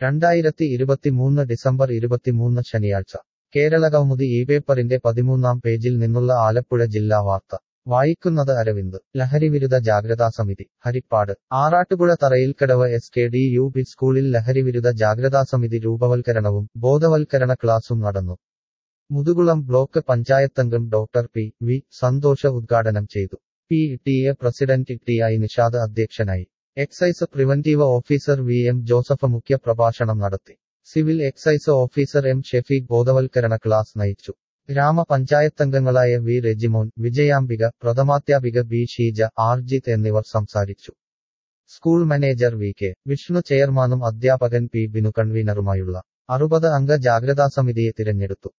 രണ്ടായിരത്തി ഇരുപത്തിമൂന്ന് ഡിസംബർ ഇരുപത്തിമൂന്ന് ശനിയാഴ്ച കേരള കൗമുദി ഈ പേപ്പറിന്റെ പതിമൂന്നാം പേജിൽ നിന്നുള്ള ആലപ്പുഴ ജില്ലാ വാർത്ത വായിക്കുന്നത് അരവിന്ദ് ലഹരിവിരുദ്ധ ജാഗ്രതാ സമിതി Harippad Arattupuzha Tharayilkadavu S K D U P സ്കൂളിൽ ലഹരിവിരുദ്ധ ജാഗ്രതാ സമിതി രൂപവൽക്കരണവും ബോധവൽക്കരണ ക്ലാസും നടന്നു മുതുകുളം ബ്ലോക്ക് പഞ്ചായത്തംഗം ഡോക്ടർ പി വി സന്തോഷ ഉദ്ഘാടനം ചെയ്തു P T A president T I Nishad അധ്യക്ഷനായി excise preventive officer V M Joseph മുഖ്യ പ്രഭാഷണം നടത്തി civil excise officer M Shefeeq ബോധവൽക്കരണ ക്ലാസ് നയിച്ചു ഗ്രാമപഞ്ചായത്തംഗങ്ങളായ വി റെജിമോൻ വിജയാംബിക പ്രഥമാധ്യാപിക ബി ഷീജ ആർജിത്ത് എന്നിവർ സംസാരിച്ചു school manager V K Vishnu ചെയർമാനും അധ്യാപകൻ പി ബിനു കൺവീനറുമായുള്ള അറുപത് അംഗ ജാഗ്രതാ സമിതിയെ തിരഞ്ഞെടുത്തു